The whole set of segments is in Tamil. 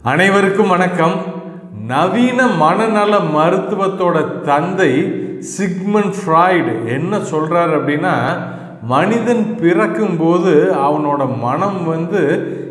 அனைவருக்கும் வணக்கம் நவீன மனநல மருத்துவத்தோட தந்தை சிக்மன் ஃப்ராய்டு என்ன சொல்றாரு அப்படின்னா மனிதன் பிறக்கும்போது அவனோட மனம் வந்து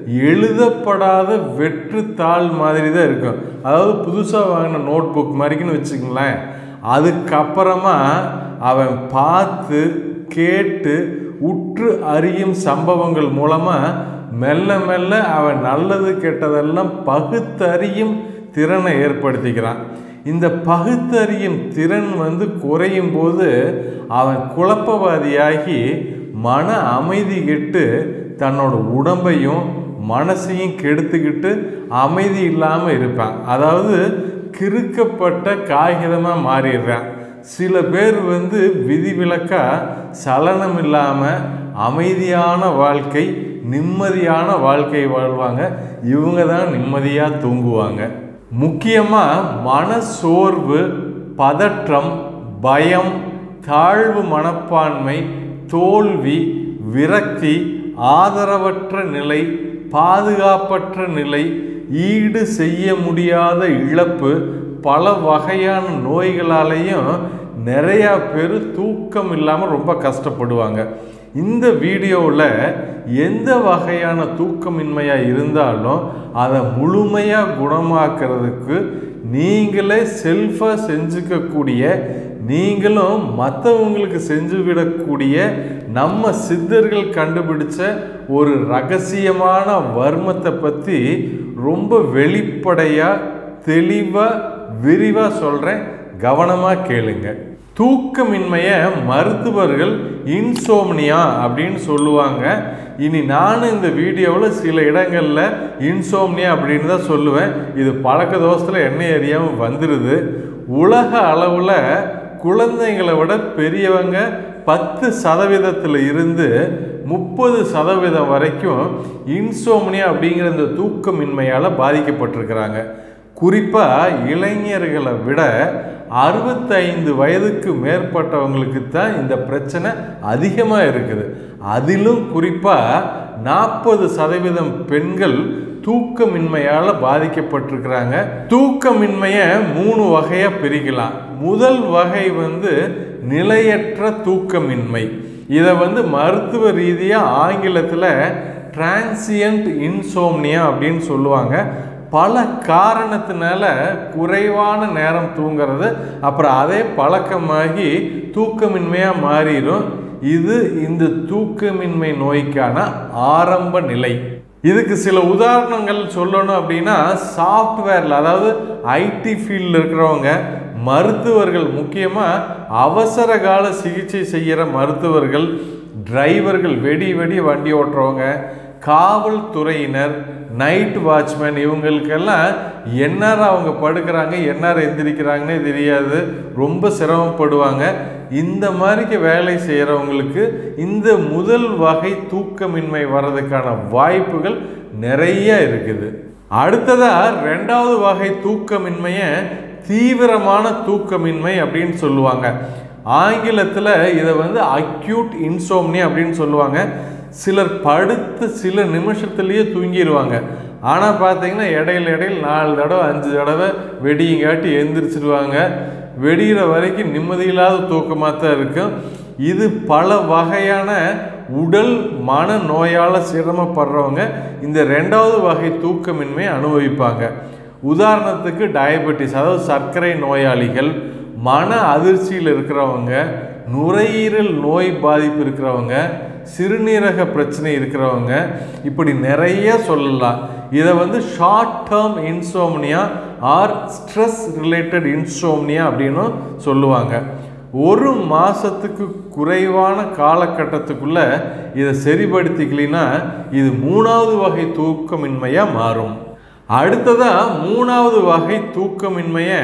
எழுதப்படாத வெற்று தாள் மாதிரி தான் இருக்கும் அதாவது புதுசாக வாங்கின நோட் புக் மாதிரிக்குன்னு வச்சுங்களேன் அதுக்கப்புறமா அவன் பார்த்து கேட்டு உற்று அறியும் சம்பவங்கள் மூலமாக மெல்ல மெல்ல அவன் நல்லது கெட்டதெல்லாம் பகுத்தறியும் திறனை ஏற்படுத்திக்கிறான் இந்த பகுத்தறியும் திறன் வந்து குறையும் போது அவன் குழப்பவாதியாகி மன அமைதி கெட்டு தன்னோட உடம்பையும் மனசையும் கெடுத்துக்கிட்டு அமைதி இல்லாமல் இருப்பான் அதாவது கிறுக்கப்பட்ட காகிதமாக மாறிடுறான் சில பேர் வந்து விதிவிலக்கா சலனம் இல்லாமல் அமைதியான வாழ்க்கை நிம்மதியான வாழ்க்கை வாழ்வாங்க இவங்க தான் நிம்மதியாக தூங்குவாங்க முக்கியமாக மன சோர்வு பதற்றம் பயம் தாழ்வு மனப்பான்மை தோல்வி விரக்தி ஆதரவற்ற நிலை பாதுகாப்பற்ற நிலை ஈடு செய்ய முடியாத இழப்பு பல வகையான நோய்களாலேயும் நிறையா பேர் தூக்கம் இல்லாமல் ரொம்ப கஷ்டப்படுவாங்க இந்த வீடியோவில் எந்த வகையான தூக்கமின்மையாக இருந்தாலும் அதை முழுமையாக குணமாக்குறதுக்கு நீங்களே செல்ஃபாக செஞ்சுக்கக்கூடிய நீங்களும் மற்றவங்களுக்கு செஞ்சு விடக்கூடிய நம்ம சித்தர்கள் கண்டுபிடிச்ச ஒரு ரகசியமான வர்மத்தை பற்றி ரொம்ப வெளிப்படையாக தெளிவாக விரிவாக சொல்கிறேன் கவனமாக கேளுங்க தூக்கமின்மையை மருத்துவர்கள் இன்சோம்னியா அப்படின்னு சொல்லுவாங்க இனி நானும் இந்த வீடியோவில் சில இடங்களில் இன்சோம்னியா அப்படின்னு தான் சொல்லுவேன் இது பழக்க தோசத்தில் எண்ணெய் அறியாமல் வந்துடுது உலக அளவில் குழந்தைங்களை விட பெரியவங்க பத்து சதவீதத்தில் இருந்து முப்பது சதவீதம் வரைக்கும் இன்சோம்னியா அப்படிங்கிற இந்த தூக்கமின்மையால் பாதிக்கப்பட்டிருக்கிறாங்க குறிப்பாக இளைஞர்களை விட அறுபத்தைந்து வயதுக்கு மேற்பட்டவங்களுக்கு தான் இந்த பிரச்சனை அதிகமாக இருக்குது அதிலும் குறிப்பாக நாற்பது சதவீதம் பெண்கள் தூக்கமின்மையால் பாதிக்கப்பட்டிருக்கிறாங்க தூக்கமின்மையை மூணு வகையாக பிரிக்கலாம் முதல் வகை வந்து நிலையற்ற தூக்கமின்மை இதை வந்து மருத்துவ ரீதியாக ஆங்கிலத்தில் டிரான்சியன்ட் இன்சோம்னியா அப்படின்னு சொல்லுவாங்க பல காரணத்தினால குறைவான நேரம் தூங்கிறது அப்புறம் அதே பழக்கமாகி தூக்கமின்மையாக மாறிடும் இது இந்த தூக்கமின்மை நோய்க்கான ஆரம்ப நிலை இதுக்கு சில உதாரணங்கள் சொல்லணும் அப்படின்னா சாஃப்ட்வேரில் அதாவது ஐடி ஃபீல்டில் இருக்கிறவங்க மருத்துவர்கள் முக்கியமாக அவசர கால சிகிச்சை செய்கிற மருத்துவர்கள் டிரைவர்கள் வெடி வெடி வண்டி ஓட்டுறவங்க காவல்துறையினர் நைட் வாட்ச்மேன் இவங்களுக்கெல்லாம் எந்நேரம் அவங்க படுக்கிறாங்க எந்நேரம் எந்திரிக்கிறாங்கன்னே தெரியாது ரொம்ப சிரமப்படுவாங்க இந்த மாதிரிக்கு வேலை செய்கிறவங்களுக்கு இந்த முதல் வகை தூக்கமின்மை வர்றதுக்கான வாய்ப்புகள் நிறைய இருக்குது அடுத்ததாக ரெண்டாவது வகை தூக்கமின்மையை தீவிரமான தூக்கமின்மை அப்படின்னு சொல்லுவாங்க ஆங்கிலத்தில் இதை வந்து அக்யூட் இன்சோம்னி அப்படின்னு சொல்லுவாங்க சிலர் படுத்து சில நிமிஷத்துலேயே தூங்கிடுவாங்க ஆனால் பார்த்தீங்கன்னா இடையில இடையில நாலு தடவை அஞ்சு தடவை வெடியங்காட்டி எந்திரிச்சிடுவாங்க வெடிகிற வரைக்கும் நிம்மதியில்லாத தூக்கமாக தான் இருக்கும் இது பல வகையான உடல் மன நோயால் சிரமப்படுறவங்க இந்த ரெண்டாவது வகை தூக்கமின்மை அனுபவிப்பாங்க உதாரணத்துக்கு டயபெட்டிஸ் அதாவது சர்க்கரை நோயாளிகள் மன அதிர்ச்சியில் இருக்கிறவங்க நுரையீரல் நோய் பாதிப்பு இருக்கிறவங்க சிறுநீரக பிரச்சனை இருக்கிறவங்க இப்படி நிறைய சொல்லலாம் இதை வந்து short term insomnia or stress related insomnia அப்படின்னு சொல்லுவாங்க ஒரு மாதத்துக்கு குறைவான காலகட்டத்துக்குள்ள இதை சரிப்படுத்திக்கலினா இது மூணாவது வகை தூக்கமின்மையாக மாறும் அடுத்ததாக மூணாவது வகை தூக்கமின்மையை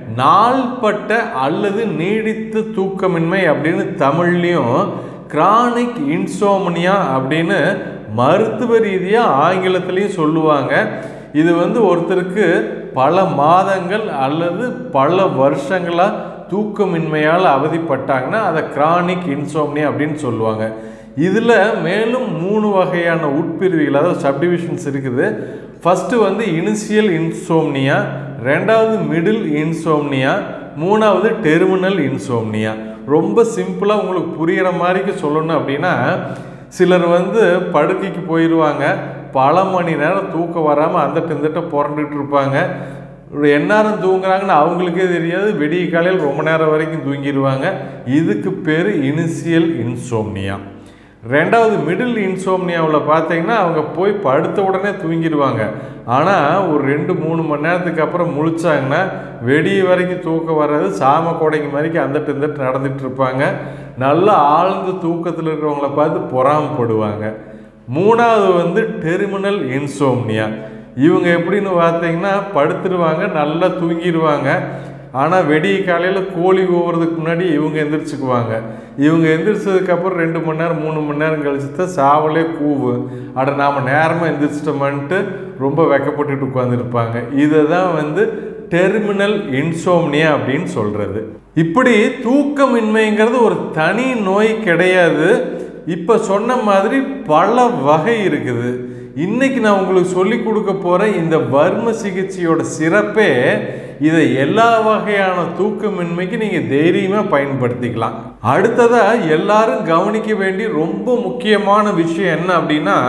நாள்பட்ட அல்லது நீடித்த தூக்கமின்மை அப்படின்னு தமிழ்லையும் கிரானிக் இன்சோமனியா அப்படின்னு மருத்துவ ரீதியாக ஆங்கிலத்திலையும் சொல்லுவாங்க இது வந்து ஒருத்தருக்கு பல மாதங்கள் அல்லது பல வருஷங்களாக தூக்கமின்மையால் அவதிப்பட்டாங்கன்னா அதை கிரானிக் இன்சோம்னியா அப்படின்னு சொல்லுவாங்க இதில் மேலும் மூணு வகையான உட்பிரிவுகள் அதாவது சப்டிவிஷன்ஸ் இருக்குது ஃபஸ்ட்டு வந்து இனிஷியல் இன்சோம்னியா ரெண்டாவது மிடில் இன்சோம்னியா மூணாவது டெர்மினல் இன்சோம்னியா ரொம்ப சிம்பிளாக உங்களுக்கு புரிகிற மாதிரிக்கு சொல்லணும் அப்படின்னா சிலர் வந்து படுக்கைக்கு போயிடுவாங்க பல மணி நேரம் தூக்கம் வராமல் அந்த இந்தட்ட புரண்டுட்டு இருப்பாங்க எந்நேரம் தூங்குறாங்கன்னு அவங்களுக்கே தெரியாது விடிய காலையில் ரொம்ப நேரம் வரைக்கும் தூங்கிடுவாங்க இதுக்கு பேர் இனிஷியல் இன்சோம்னியா ரெண்டாவது மிடில் இன்சோம்னியாவில் பார்த்தீங்கன்னா அவங்க போய் படுத்த உடனே தூங்கிடுவாங்க ஆனால் ஒரு ரெண்டு மூணு மணி நேரத்துக்கு அப்புறம் முழிச்சாங்கன்னா வெடிய வரைக்கும் தூக்கம் வர்றது சாம கொடைங்க மாதிரிக்கு அந்தட்டு இந்தட்டு நடந்துட்டு இருப்பாங்க நல்லா ஆழ்ந்த தூக்கத்தில் இருக்கிறவங்கள பார்த்து பொறாமப்படுவாங்க மூணாவது வந்து டெர்மினல் இன்சோம்னியா இவங்க எப்படின்னு பார்த்தீங்கன்னா படுத்துருவாங்க நல்லா தூங்கிடுவாங்க ஆனால் வெடிய காலையில் கோழி ஓவுறதுக்கு முன்னாடி இவங்க எந்திரிச்சுக்குவாங்க இவங்க எந்திரிச்சதுக்கப்புறம் ரெண்டு மணி நேரம் மூணு மணி நேரம் கழிச்சு தான் சாவலே கூவு அட நாம் நேரமாக எந்திரிச்சிட்டோமான்ட்டு ரொம்ப வெக்கப்பட்டுட்டு உட்காந்துருப்பாங்க இதை தான் வந்து டெர்மினல் இன்சோம்னியா அப்படின்னு சொல்கிறது இப்படி தூக்கமின்மைங்கிறது ஒரு தனி நோய் கிடையாது இப்போ சொன்ன மாதிரி பல வகை இருக்குது இன்னைக்கு நான் உங்களுக்கு சொல்லி கொடுக்க போகிற இந்த வர்ம சிகிச்சையோட சிறப்பே இதை எல்லா வகையான தூக்கமின்மைக்கு நீங்கள் தைரியமாக பயன்படுத்திக்கலாம் அடுத்ததாக எல்லாரும் கவனிக்க வேண்டிய ரொம்ப முக்கியமான விஷயம் என்ன அப்படின்னா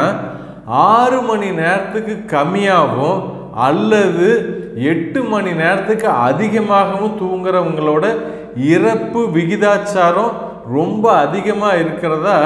ஆறு மணி நேரத்துக்கு கம்மியாகவும் அல்லது எட்டு மணி நேரத்துக்கு அதிகமாகவும் தூங்குறவங்களோட இறப்பு விகிதாச்சாரம் ரொம்ப அதிகமாக இருக்கிறதா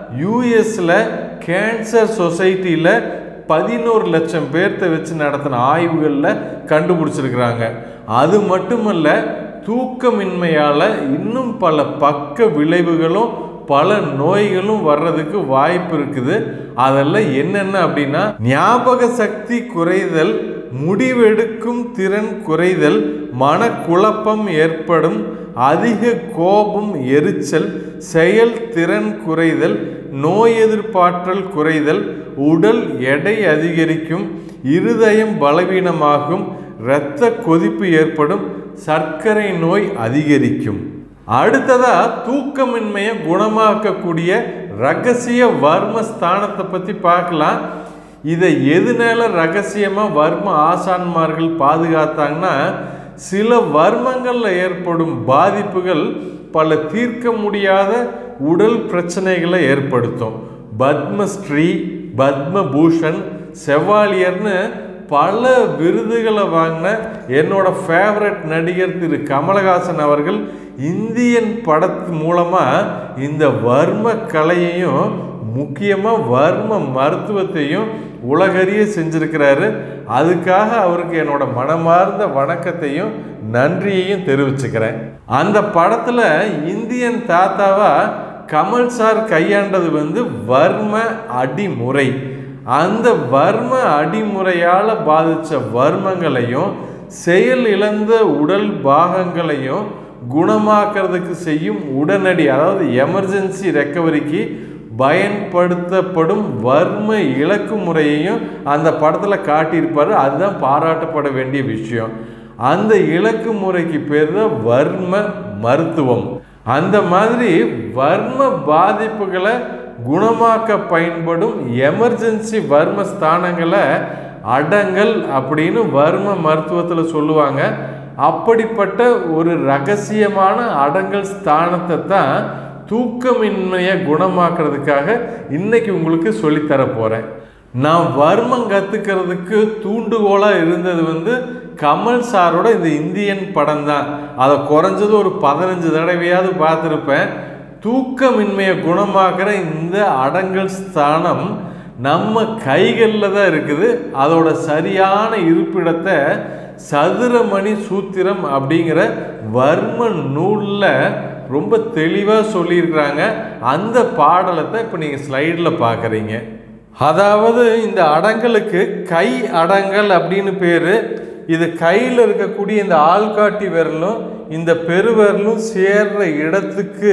யூஎஸில் கேன்சர் சொசைட்டியில் பதினோரு லட்சம் பேர்த்த வச்சு நடத்தின ஆய்வுகளில் கண்டுபிடிச்சிருக்கிறாங்க அது மட்டுமல்ல தூக்கமின்மையால் இன்னும் பல பக்க விளைவுகளும் பல நோய்களும் வர்றதுக்கு வாய்ப்பு இருக்குது அதெல்லாம் என்னென்ன அப்படின்னா ஞாபக சக்தி குறைதல் முடிவெடுக்கும் திறன் குறைதல் மனக்குழப்பம் ஏற்படும் அதிக கோபம் எரிச்சல் செயல் திறன் குறைதல் நோய் எதிர்ப்பாற்றல் குறைதல் உடல் எடை அதிகரிக்கும் இருதயம் பலவீனமாகும் இரத்த கொதிப்பு ஏற்படும் சர்க்கரை நோய் அதிகரிக்கும் அடுத்ததா தூக்கமின்மையை குணமாக்கக்கூடிய ரகசிய வர்ம ஸ்தானத்தை பற்றி பார்க்கலாம் இதை எதுனால ரகசியமாக வர்ம ஆசான்மார்கள் பாதுகாத்தாங்கன்னா சில வர்மங்களில் ஏற்படும் பாதிப்புகள் பல தீர்க்க முடியாத உடல் பிரச்சனைகளை ஏற்படுத்தும் பத்மஸ்ரீ பத்மபூஷன் செவாலியர்னு பல விருதுகளை வாங்கின என்னோட ஃபேவரட் நடிகர் திரு கமலஹாசன் அவர்கள் இந்தியன் படத்து மூலமாக இந்த வர்ம கலையையும் முக்கியமாக வர்ம மருத்துவத்தையும் உலகறிய செஞ்சிருக்கிறாரு அதுக்காக அவருக்கு என்னோட மனமார்ந்த வணக்கத்தையும் நன்றியையும் தெரிவிச்சுக்கிறேன் அந்த படத்தில் இந்தியன் தாத்தாவா கமல் சார் கையாண்டது வந்து வர்ம அடிமுறை அந்த வர்ம அடிமுறையால் பாதித்த வர்மங்களையும் செயல் இழந்த உடல் பாகங்களையும் குணமாக்குறதுக்கு செய்யும் உடனடி அதாவது எமர்ஜென்சி ரெக்கவரிக்கு பயன்படுத்தப்படும் வர்ம இலக்கு முறையையும் அந்த படத்தில் காட்டியிருப்பார் அதுதான் பாராட்டப்பட வேண்டிய விஷயம் அந்த இலக்கு முறைக்கு பேர் தான் வர்ம மருத்துவம் அந்த மாதிரி வர்ம பாதிப்புகளை குணமாக்க பயன்படும் எமர்ஜென்சி வர்ம ஸ்தானங்களை அடங்கல் அப்படின்னு வர்ம மருத்துவத்தில் சொல்லுவாங்க அப்படிப்பட்ட ஒரு ரகசியமான அடங்கல் ஸ்தானத்தை தான் தூக்கமின்மையை குணமாக்குறதுக்காக இன்னைக்கு உங்களுக்கு சொல்லித்தர போகிறேன் நான் வர்மம் கற்றுக்கிறதுக்கு தூண்டுகோலாக இருந்தது வந்து கமல் சாரோட இந்த இந்தியன் படம் தான் அதை குறைஞ்சது ஒரு பதினஞ்சு தடவையாவது பார்த்துருப்பேன் தூக்கமின்மையை குணமாக்குற இந்த அடங்கல் ஸ்தானம் நம்ம கைகளில் தான் இருக்குது அதோட சரியான இருப்பிடத்தை சதுரமணி சூத்திரம் அப்படிங்கிற வர்ம நூலில் ரொம்ப தெளிவாக சொல்லியிருக்கிறாங்க அந்த பாடலத்தை இப்போ நீங்கள் ஸ்லைடில் பார்க்குறீங்க அதாவது இந்த அடங்கலுக்கு கை அடங்கல் அப்படின்னு பேர் இது கையில் இருக்கக்கூடிய இந்த ஆள்காட்டி விரலும் இந்த பெருவிரலும் சேர்ற இடத்துக்கு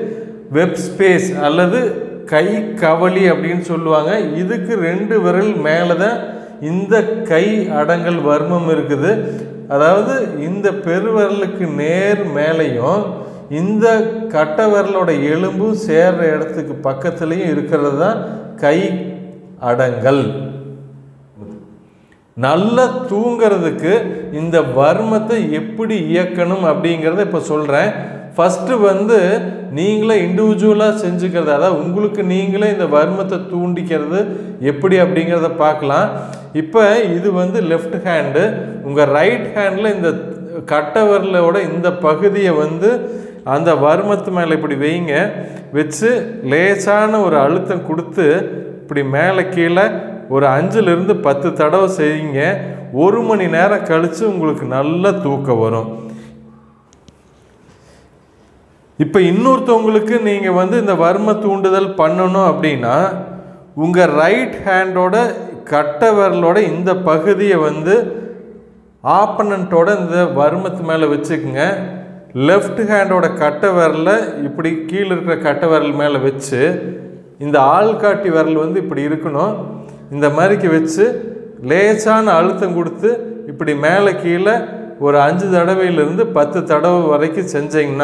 வெப் ஸ்பேஸ் அல்லது கை கவலி அப்படின்னு சொல்லுவாங்க இதுக்கு ரெண்டு விரல் மேலே தான் இந்த கை அடங்கல் வர்மம் இருக்குது அதாவது இந்த பெருவிரலுக்கு நேர் மேலேயும் இந்த கட்டை விரலோட எலும்பும் சேர்ற இடத்துக்கு பக்கத்துலேயும் இருக்கிறது தான் கை அடங்கல் நல்லா தூங்கிறதுக்கு இந்த வர்மத்தை எப்படி இயக்கணும் அப்படிங்கிறத இப்போ சொல்கிறேன் ஃபஸ்ட்டு வந்து நீங்களே இண்டிவிஜுவலாக செஞ்சுக்கிறது அதாவது உங்களுக்கு நீங்களே இந்த வர்மத்தை தூண்டிக்கிறது எப்படி அப்படிங்கிறத பார்க்கலாம் இப்போ இது வந்து லெஃப்ட் ஹேண்டு உங்கள் ரைட் ஹேண்டில் இந்த கட்டை விரலோட இந்த பகுதியை வந்து அந்த வர்மத்து மேலே இப்படி வைங்க வச்சு லேசான ஒரு அழுத்தம் கொடுத்து இப்படி மேலே கீழே ஒரு அஞ்சுலேருந்து பத்து தடவை செய்யுங்க ஒரு மணி நேரம் கழித்து உங்களுக்கு நல்ல தூக்கம் வரும் இப்போ இன்னொருத்தவங்களுக்கு நீங்கள் வந்து இந்த வர்ம தூண்டுதல் பண்ணணும் அப்படின்னா உங்கள் ரைட் ஹேண்டோட கட்டை விரலோட இந்த பகுதியை வந்து ஆப்பனண்ட்டோட இந்த வர்மத்து மேலே வச்சுக்குங்க லெஃப்ட் ஹேண்டோட கட்டை விரலை இப்படி கீழே இருக்கிற கட்டை விரல் மேலே வச்சு இந்த ஆள்காட்டி விரல் வந்து இப்படி இருக்கணும் இந்த மாதிரிக்கு வச்சு லேசான அழுத்தம் கொடுத்து இப்படி மேலே கீழே ஒரு அஞ்சு தடவையிலிருந்து பத்து தடவை வரைக்கும் செஞ்சீங்கன்னா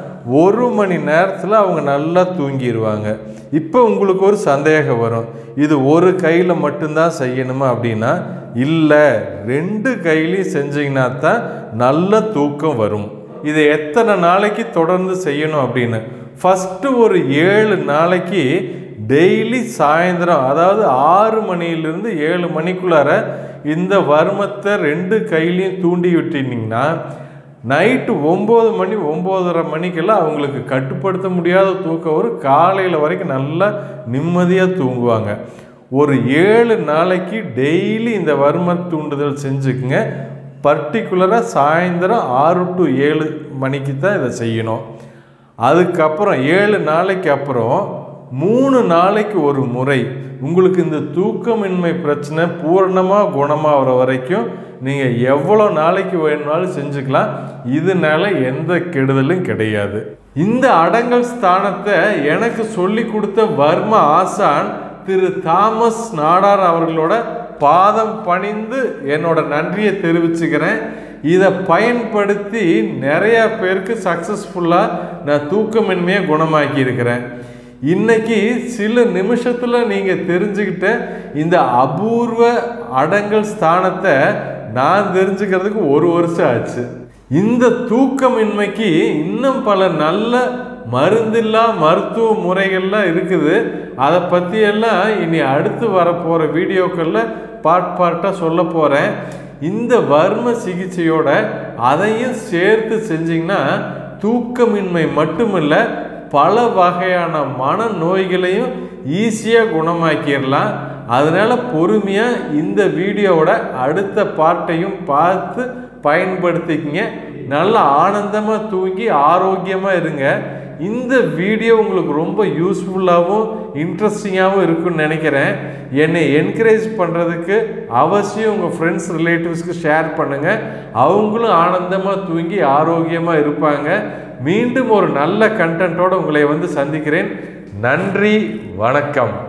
ஒரு மணி நேரத்தில் அவங்க நல்லா தூங்கிடுவாங்க இப்போ உங்களுக்கு ஒரு சந்தேகம் வரும் இது ஒரு கையில் மட்டும்தான் செய்யணுமா அப்படின்னா இல்லை ரெண்டு கையிலையும் செஞ்சீங்கன்னா தான் நல்ல தூக்கம் வரும் இதை எத்தனை நாளைக்கு தொடர்ந்து செய்யணும் அப்படின்னு ஃபஸ்ட்டு ஒரு ஏழு நாளைக்கு டெய்லி சாயந்தரம் அதாவது ஆறு மணியிலிருந்து ஏழு மணிக்குள்ளார இந்த வர்மத்தை ரெண்டு கையிலையும் தூண்டி விட்டிங்கன்னா நைட்டு ஒம்பது மணி ஒம்போதரை மணிக்கெல்லாம் அவங்களுக்கு கட்டுப்படுத்த முடியாத தூக்கம் வரும் காலையில் வரைக்கும் நல்லா நிம்மதியாக தூங்குவாங்க ஒரு ஏழு நாளைக்கு டெய்லி இந்த வர்ம தூண்டுதல் செஞ்சுக்குங்க பர்டிகுலராக சாயந்தரம் ஆறு டு ஏழு மணிக்கு தான் இதை செய்யணும் அதுக்கப்புறம் ஏழு நாளைக்கு அப்புறம் மூணு நாளைக்கு ஒரு முறை உங்களுக்கு இந்த தூக்கமின்மை பிரச்சனை பூரணமாக குணமாகிற வரைக்கும் நீங்கள் எவ்வளோ நாளைக்கு வேணுனாலும் செஞ்சுக்கலாம் இதனால எந்த கெடுதலும் கிடையாது இந்த அடங்கல் ஸ்தானத்தை எனக்கு சொல்லி கொடுத்த வர்ம ஆசான் திரு தாமஸ் நாடார் அவர்களோட பாதம் பணிந்து என்னோட நன்றியை தெரிவிச்சுக்கிறேன் இதை பயன்படுத்தி நிறைய பேருக்கு சக்ஸஸ்ஃபுல்லாக நான் தூக்கமின்மையை குணமாக்கி இருக்கிறேன் இன்னைக்கு சில நிமிஷத்தில் நீங்கள் தெரிஞ்சுக்கிட்ட இந்த அபூர்வ அடங்கல் ஸ்தானத்தை நான் தெரிஞ்சுக்கிறதுக்கு ஒரு வருஷம் ஆச்சு இந்த தூக்கமின்மைக்கு இன்னும் பல நல்ல மருந்தில்லா மருத்துவ முறைகள்லாம் இருக்குது அதை பற்றியெல்லாம் இனி அடுத்து வரப்போகிற வீடியோக்களில் பார்ட் பார்ட்டாக சொல்ல போகிறேன் இந்த வர்ம சிகிச்சையோட அதையும் சேர்த்து செஞ்சிங்கன்னா தூக்கமின்மை மட்டுமில்லை பல வகையான மன நோய்களையும் ஈஸியாக குணமாக்கிடலாம் அதனால் பொறுமையாக இந்த வீடியோவோட அடுத்த பார்ட்டையும் பார்த்து பயன்படுத்திக்கிங்க நல்ல ஆனந்தமாக தூங்கி ஆரோக்கியமாக இருங்க இந்த வீடியோ உங்களுக்கு ரொம்ப யூஸ்ஃபுல்லாகவும் இன்ட்ரெஸ்டிங்காகவும் இருக்குன்னு நினைக்கிறேன் என்னை என்கரேஜ் பண்ணுறதுக்கு அவசியம் உங்கள் ஃப்ரெண்ட்ஸ் ரிலேட்டிவ்ஸ்க்கு ஷேர் பண்ணுங்கள் அவங்களும் ஆனந்தமாக தூங்கி ஆரோக்கியமாக இருப்பாங்க மீண்டும் ஒரு நல்ல கண்டென்ட்டோடு உங்களை வந்து சந்திக்கிறேன் நன்றி வணக்கம்